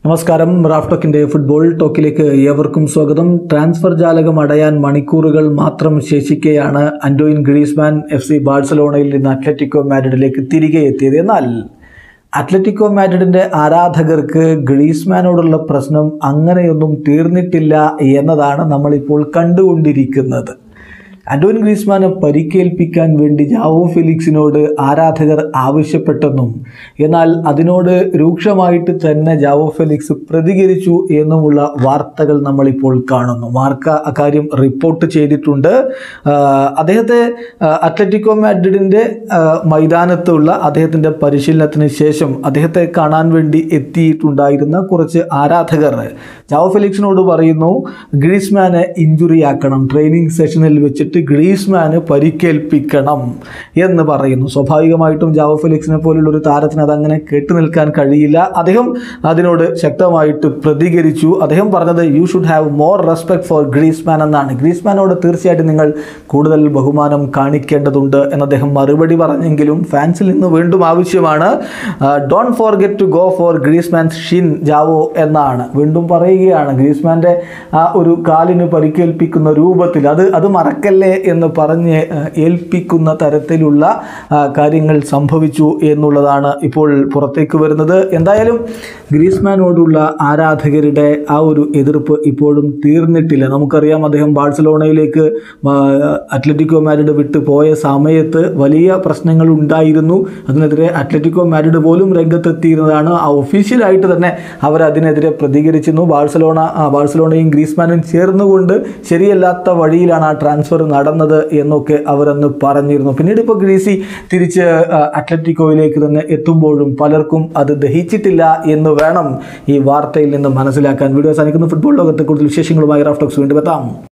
നമസ്കാരം Raf ടോക്കിന്റെ football ടോക്കിലേക്ക് ഏവർക്കും സ്വാഗതം ട്രാൻസ്ഫർ ജാലകം അടയാൻ മണിക്കൂറുകൾ മാത്രം ശേഷിക്കെയാണ് അന്റോയിൻ ഗ്രീസ്മാൻ എഫ് സി ബാഴ്സലോണയിൽ നിന്ന് അത്ലറ്റിക്കോ മാഡ്രിഡിലേക്ക് തിരികെ എത്തിയത് എന്നാൽ അത്ലറ്റിക്കോ മാഡ്രിഡിന്റെ ആരാധകർക്ക് ഗ്രീസ്മാനോടുള്ള പ്രശ്നം അങ്ങനെയൊന്നും തീർന്നിട്ടില്ല എന്നതാണ് നമ്മളിപ്പോൾ കണ്ടുകൊണ്ടിരിക്കുന്നത് അന്റോൻ ഗ്രീസ്മാനെ പരിക്കേൽപ്പിക്കാൻ വേണ്ടി ജാവോ ഫെലിക്സിനോട് ആരാധകർ ആവശ്യപ്പെട്ടെന്നും എന്നാൽ അതിനോട് രൂക്ഷമായിട്ട് തന്നെ ജാവോ ഫെലിക്സ് പ്രതികരിച്ചു എന്നുമുള്ള വാർത്തകൾ നമ്മളിപ്പോൾ കാണുന്നു മാർക്ക അക്കാര്യം റിപ്പോർട്ട് ചെയ്തിട്ടുണ്ട് ആ, അദ്ദേഹത്തെ ആ, അത്ലറ്റിക്കോ മാഡ്രിഡിൻ്റെ ആ, മൈതാനത്തുള്ള അദ്ദേഹത്തിൻ്റെ പരിശീലനത്തിന് ശേഷം അദ്ദേഹത്തെ കാണാൻ വേണ്ടി എത്തിയിട്ടുണ്ടായിരുന്ന കുറച്ച് ആരാധകർ ജാവോ ഫെലിക്സിനോട് പറയുന്നു ഗ്രീസ്മാനെ ഇഞ്ചുറി ആക്കണം ട്രെയിനിങ് സെഷനിൽ വെച്ചിട്ട് ഗ്രീസ്മാന് പരിക്കേൽപ്പിക്കണം എന്ന് പറയുന്നു സ്വാഭാവികമായിട്ടും ജാവോ ഫെലിക്സിനെ പോലുള്ള ഒരു താരത്തിന് അതങ്ങനെ കേട്ടു നിൽക്കാൻ കഴിയില്ല അദ്ദേഹം അതിനോട് ശക്തമായിട്ട് പ്രതികരിച്ചു അദ്ദേഹം പറഞ്ഞത് you should have more respect for Griezmann എന്നാണ് ഗ്രീസ്മാനോട് തീർച്ചയായിട്ടും നിങ്ങൾ കൂടുതൽ ബഹുമാനം കാണിക്കേണ്ടതുണ്ട് എന്ന് അദ്ദേഹം മറുപടി പറഞ്ഞെങ്കിലും ഫാൻസിൽ നിന്ന് വീണ്ടും ആവശ്യമാണ് don't forget to go for Griezmann's ഷിൻ ജാവോ എന്നാണ് വീണ്ടും പറയുകയാണ് ഗ്രീസ്മാൻ്റെ ആ ഒരു കാലിന് പരിക്കേൽപ്പിക്കുന്ന രൂപത്തിൽ അത് അത് മറക്കല്ലേ എന്ന് പറഞ്ഞ് ആ, ഏൽപ്പിക്കുന്ന തരത്തിലുള്ള ആ, കാര്യങ്ങൾ സംഭവിച്ചു എന്നുള്ളതാണ് ഇപ്പോൾ പുറത്തേക്ക് വരുന്നത് എന്തായാലും ഗ്രീസ്മാനോടുള്ള ആരാധകരുടെ ആ ഒരു എതിർപ്പ് ഇപ്പോഴും തീർന്നിട്ടില്ല നമുക്കറിയാം അദ്ദേഹം ബാഴ്സലോണയിലേക്ക് ആ, അത്ലറ്റിക്കോ മാഡ്രിഡ് വിട്ടു പോയ സമയത്ത് വലിയ പ്രശ്നങ്ങൾ ഉണ്ടായിരുന്നു അതിനെതിരെ അത്ലറ്റിക്കോ മാഡ്രിഡ് പോലും രംഗത്തെത്തിയിരുന്നതാണ് ആ ഒഫീഷ്യലായിട്ട് തന്നെ അവർ അതിനെതിരെ പ്രതികരിച്ചിരുന്നു ബാഴ്സലോണ ആ, ബാഴ്സലോണയും ഗ്രീസ്മാനും ചേർന്നുകൊണ്ട് ശരിയല്ലാത്ത വഴിയിലാണ് ആ ട്രാൻസ്ഫർ നടന്നത് എന്നൊക്കെ അവരന്ന് പറഞ്ഞിരുന്നു പിന്നീട് ഇപ്പോൾ ഗ്രീസി തിരിച്ച് ആ, അത്ലറ്റിക്കോയിലേക്ക് തന്നെ എത്തുമ്പോഴും പലർക്കും അത് ദഹിച്ചിട്ടില്ല എന്ന് വേണം ഈ വാർത്തയിൽ നിന്ന് മനസ്സിലാക്കാൻ വീഡിയോ അവസാനിക്കുന്ന ഫുട്ബോൾ ലോകത്തെ കൂടുതൽ വിശേഷങ്ങളുമായി റാഫ്റ്റോക്സ് വീണ്ടും എത്താം